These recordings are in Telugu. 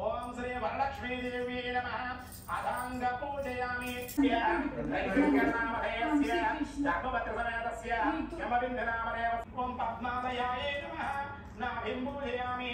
ఓం శ్రీ వరలక్ష్మీదేవి నమ అథాంగ పూజయామి నామధేయస్య ధర్మపత్ర సమేతస్య యమబిందనామదేవ ఓం పద్మాలయాయ నమ నాభిం పూజయామి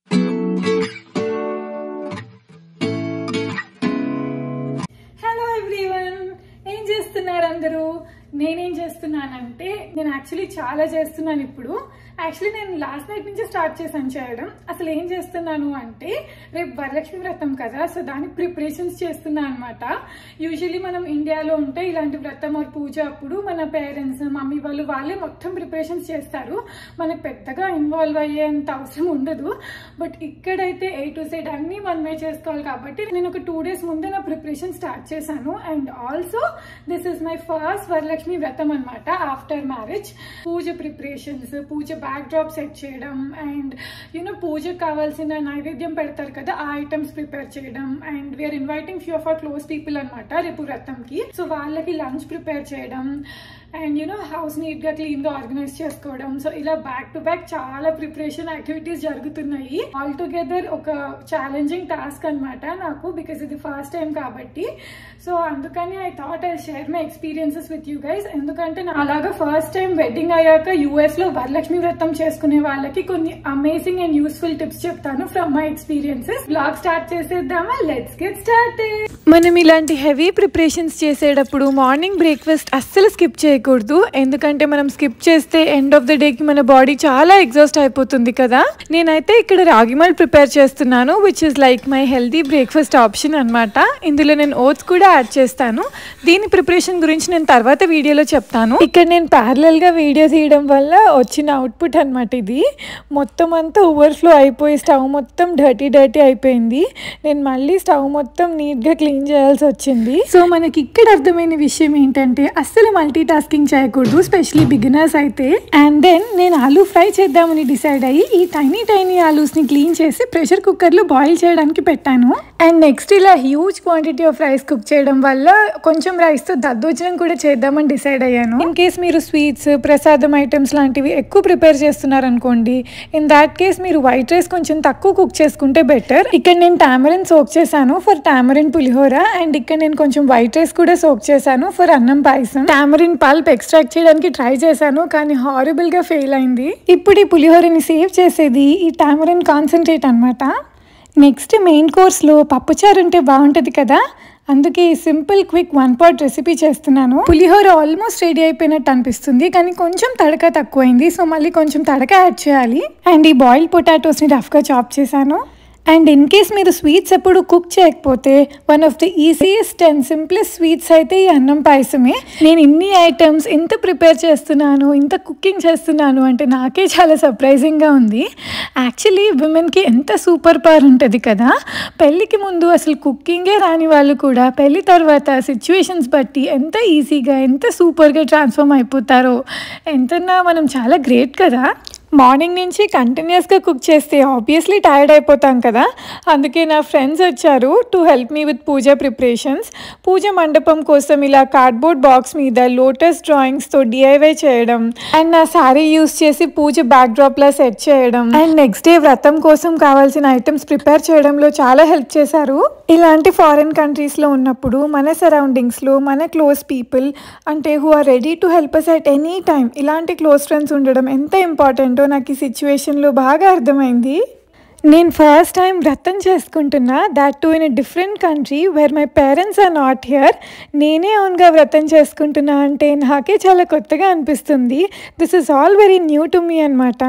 హలో ఎవ్రీవన్ ఏం చేస్తున్నారు అందరూ నేనేం చేస్తున్నానంటే నేను యాక్చువల్లీ చాలా చేస్తున్నాను ఇప్పుడు యాక్చువల్లీ నేను లాస్ట్ నైట్ నుంచి స్టార్ట్ చేశాను చేయడం అసలు ఏం చేస్తున్నాను అంటే రేపు వరలక్ష్మి వ్రతం కదా సో దానికి ప్రిపరేషన్స్ చేస్తున్నాను అనమాట యూజువలీ మనం ఇండియాలో ఉంటే ఇలాంటి వ్రతం ఆర్ పూజ అప్పుడు మన పేరెంట్స్ మమ్మీ వాళ్ళు వాళ్ళే మొత్తం ప్రిపరేషన్స్ చేస్తారు మనకు పెద్దగా ఇన్వాల్వ్ అయ్యేంత అవసరం ఉండదు బట్ ఇక్కడైతే ఏ టు సైడ్ అన్ని మనమే చేసుకోవాలి కాబట్టి నేను ఒక టూ డేస్ ముందే నా ప్రిపరేషన్ స్టార్ట్ చేశాను and also this is my first Varalakshmi Vratam అనమాట after marriage puja preparations puja backdrop set చేయడం అండ్ యూనో పూజకు కావాల్సిన నైవేద్యం పెడతారు కదా ఆ ఐటమ్స్ ప్రిపేర్ చేయడం and we're inviting few of our close people అనమాట రేపు వ్రతంకి సో వాళ్ళకి లంచ్ ప్రిపేర్ చేయడం అండ్ యూనో హౌస్ నీట్ గా క్లీన్ గా ఆర్గనైజ్ చేసుకోవడం సో ఇలా బ్యాక్ టు బ్యాక్ చాలా ప్రిపరేషన్ యాక్టివిటీస్ జరుగుతున్నాయి ఆల్ టుగెదర్ ఒక ఛాలెంజింగ్ టాస్క్ అన్నమాట నాకు బికాస్ ఇది ఫస్ట్ టైం కాబట్టి సో అందుకని I thought I share my experiences with you guys ఎందుకంటే నా అలాగా ఫస్ట్ టైం వెడ్డింగ్ అయ్యాక యూఎస్ లో వరలక్ష్మి వ్రతం చేసుకునే వాళ్ళకి కొన్ని అమేజింగ్ అండ్ యూస్ఫుల్ టిప్స్ చెప్తాను from my experiences blog start చేసేద్దామా లెట్స్ గెట్ స్టార్ట్ మనం ఇలాంటి హెవీ ప్రిపరేషన్స్ చేసేటప్పుడు మార్నింగ్ బ్రేక్ఫాస్ట్ అస్సలు స్కిప్ చేయకూడదు ఎందుకంటే మనం స్కిప్ చేస్తే ఎండ్ ఆఫ్ ద డేకి మన బాడీ చాలా ఎగ్జాస్ట్ అయిపోతుంది కదా నేనైతే ఇక్కడ రాగిమాల్ ప్రిపేర్ చేస్తున్నాను which is like my healthy breakfast option అన్నమాట ఇందులో నేను ఓట్స్ కూడా యాడ్ చేస్తాను దీని ప్రిపరేషన్ గురించి నేను తర్వాత వీడియోలో చెప్తాను ఇక్కడ నేను ప్యారలల్ గా వీడియో తీయడం వల్ల వచ్చిన అవుట్పుట్ అన్నమాట ఇది మొత్తం అంతా ఓవర్ఫ్లో అయిపోయి స్టవ్ మొత్తం డర్టీ డర్టీ అయిపోయింది నేను మళ్ళీ స్టవ్ మొత్తం నీట్ గా క్లీన్ చేయాల్సి వచ్చింది సో మనకి ఇక్కడ అర్థమైన విషయం ఏంటంటే అస్సలు మల్టీ టాస్కింగ్ చేయకూడదు స్పెషలీ బిగినర్స్ అయితే అండ్ దెన్ నేను ఆలూ ఫ్రై చేద్దామని డిసైడ్ అయ్యి ఈ టైనీ టైనీ ఆలూస్ ని క్లీన్ చేసి ప్రెషర్ కుక్కర్ లో బాయిల్ చేయడానికి పెట్టాను అండ్ నెక్స్ట్ ఇలా huge quantity of rice cook చేయడం వల్ల కొంచెం రైస్ తో దద్దోజనం కూడా చేద్దామని డిసైడ్ అయ్యాను ఇన్ కేస్ మీరు స్వీట్స్ ప్రసాదం ఐటమ్స్ లాంటివి ఎక్కువ ప్రిపేర్ చేస్తున్నారు అనుకోండి ఇన్ దాట్ కేస్ మీరు వైట్ రైస్ కొంచెం తక్కువ కుక్ చేసుకుంటే బెటర్ ఇక్కడ నేను టామరిన్ సోక్ చేశాను ఫర్ టామరిన్ పులిహోర అండ్ ఇక్కడ నేను కొంచెం వైట్ రైస్ కూడా సోక్ చేశాను for annam payasam tamarind pulp extract చేయడానికి ట్రై చేశాను కానీ హారబుల్ గా ఫెయిల్ అయింది ఇప్పుడు ఈ పులిహోరని సేవ్ చేసేది ఈ టామరిన్ కాన్సన్ట్రేట్ అన్నమాట నెక్స్ట్ మెయిన్ కోర్స్లో పప్పుచారు ఉంటే బాగుంటుంది కదా అందుకే ఈ simple quick one pot recipe చేస్తున్నాను పులిహోర ఆల్మోస్ట్ రెడీ అయిపోయినట్టు అనిపిస్తుంది కానీ కొంచెం తడక తక్కువైంది సో మళ్ళీ కొంచెం తడక యాడ్ చేయాలి అండ్ ఈ బాయిల్ పొటాటోస్ని రఫ్గా చాప్ చేశాను అండ్ ఇన్ కేస్ మీరు స్వీట్స్ ఎప్పుడు కుక్ చేయకపోతే one of the easiest and simplest sweets అయితే ఈ అన్నం పాయసమే నేను ఇన్ని ఐటమ్స్ ఇంత ప్రిపేర్ చేస్తున్నాను ఇంత కుకింగ్ చేస్తున్నాను అంటే నాకే చాలా సర్ప్రైజింగ్గా ఉంది యాక్చువల్లీ విమెన్కి ఎంత సూపర్ పవర్ ఉంటుంది కదా పెళ్ళికి ముందు అసలు కుకింగే రాని వాళ్ళు కూడా పెళ్ళి తర్వాత సిచ్యువేషన్స్ బట్టి ఎంత ఈజీగా ఎంత సూపర్గా ట్రాన్స్ఫార్మ్ అయిపోతారో ఎంతన్నా మనం చాలా గ్రేట్ కదా మార్నింగ్ నుంచి కంటిన్యూస్గా కుక్ చేస్తే ఆబ్వియస్లీ టైర్డ్ అయిపోతాం కదా అందుకే నా ఫ్రెండ్స్ వచ్చారు to help me with puja preparations puja మండపం కోసం ఇలా కార్డ్బోర్డ్ బాక్స్ మీద లోటస్ డ్రాయింగ్స్తో డిఐవై చేయడం అండ్ నా శారీ యూస్ చేసి పూజ బ్యాక్ డ్రాప్లా సెట్ చేయడం అండ్ నెక్స్ట్ డే వ్రతం కోసం కావాల్సిన ఐటమ్స్ ప్రిపేర్ చేయడంలో చాలా హెల్ప్ చేశారు ఇలాంటి ఫారిన్ కంట్రీస్లో ఉన్నప్పుడు మన సరౌండింగ్స్లో మన క్లోజ్ పీపుల్ అంటే who are ready to help us at any time ఇలాంటి క్లోజ్ ఫ్రెండ్స్ ఉండడం ఎంత ఇంపార్టెంటో నాకు ఈ సిచ్యువేషన్లో బాగా అర్థమైంది నేను ఫస్ట్ టైం వ్రతం చేసుకుంటున్నా that too in a different country where my parents are not here నేనే ఓన్గా వ్రతం చేసుకుంటున్నా అంటే నాకే చాలా కొత్తగా అనిపిస్తుంది this is all very new to me అనమాట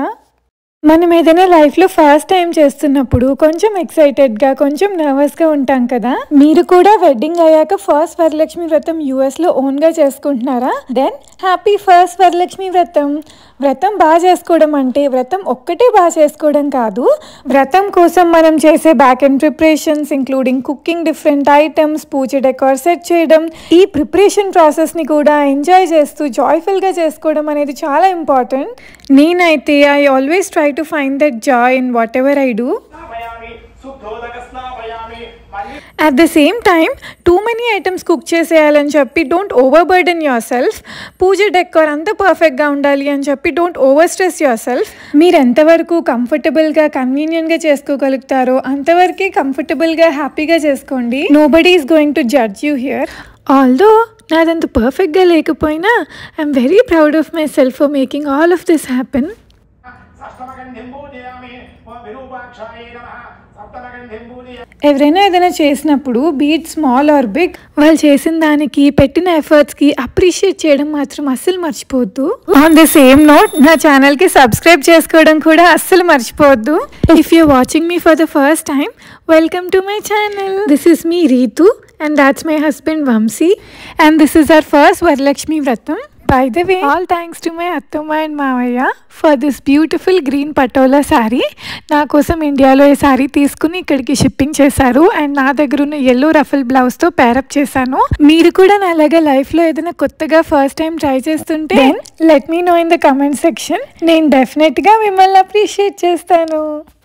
మనం ఏదైనా లైఫ్లో ఫస్ట్ టైం చేస్తున్నప్పుడు కొంచెం ఎక్సైటెడ్గా కొంచెం నర్వస్గా ఉంటాం కదా మీరు కూడా వెడ్డింగ్ అయ్యాక ఫస్ట్ వరలక్ష్మి వ్రతం యూఎస్లో ఓన్గా చేసుకుంటున్నారా దెన్ హ్యాపీ ఫస్ట్ వరలక్ష్మి వ్రతం వ్రతం బాగా చేసుకోవడం అంటే వ్రతం ఒక్కటే బాగా చేసుకోవడం కాదు వ్రతం కోసం మనం చేసే back and preparations including cooking different items puja decor set చేయడం ఈ ప్రిపరేషన్ ప్రాసెస్ని కూడా ఎంజాయ్ చేస్తూ జాయ్ఫుల్గా చేసుకోవడం అనేది చాలా ఇంపార్టెంట్ నేనైతే I always try to find that joy in whatever I do స్నాపయామి శుద్ధోదక స్నాపయామి పూజయామి మళ్ళీ at the same time too many items cook చేసేయాలని చెప్పి don't overburden yourself puja decor అంతా పర్ఫెక్ట్గా ఉండాలి అని చెప్పి don't overstress yourself మీరు ఎంతవరకు కంఫర్టబుల్గా కన్వీనియంట్గా చేసుకోగలుగుతారో అంతవరకే కంఫర్టబుల్గా హ్యాపీగా చేసుకోండి nobody is going to judge you here although నాదంత పర్ఫెక్ట్గా లేకపోయినా I'm very proud of myself for making all of this happen సప్తమగంధిం పూజయామి ఓ విరూపాక్షాయ నమః సప్తమగంధిం పూజయామి ఎవరైనా ఏదైనా చేసినప్పుడు బీట్ స్మాల్ ఆర్ బిగ్ వాళ్ళు చేసిన దానికి పెట్టిన ఎఫర్ట్స్ కి అప్రిషియేట్ చేయడం మాత్రం అస్సలు మర్చిపోవద్దు ఆన్ ద సేమ్ నోట్ నా ఛానల్ కి సబ్స్క్రైబ్ చేసుకోవడం కూడా అస్సలు మర్చిపోవద్దు if you watching me for the first time welcome to my channel this is me Ritu and that's my husband Vamsi and this is our first Varalakshmi Vratam by the way all thanks to my అత్తమ్మ అండ్ మావయ్య for this beautiful green patola saree నా కోసం ఇండియాలో ఈ శారీ తీసుకుని ఇక్కడికి షిప్పింగ్ చేశారు అండ్ నా దగ్గర ఉన్న ఎల్లో రఫల్ బ్లౌజ్తో పేరప్ చేశాను మీరు కూడా నాలాగా లైఫ్లో ఏదైనా కొత్తగా ఫస్ట్ టైం ట్రై చేస్తుంటే let me know in the comment section నేను డెఫినెట్గా మిమ్మల్ని అప్రిషియేట్ చేస్తాను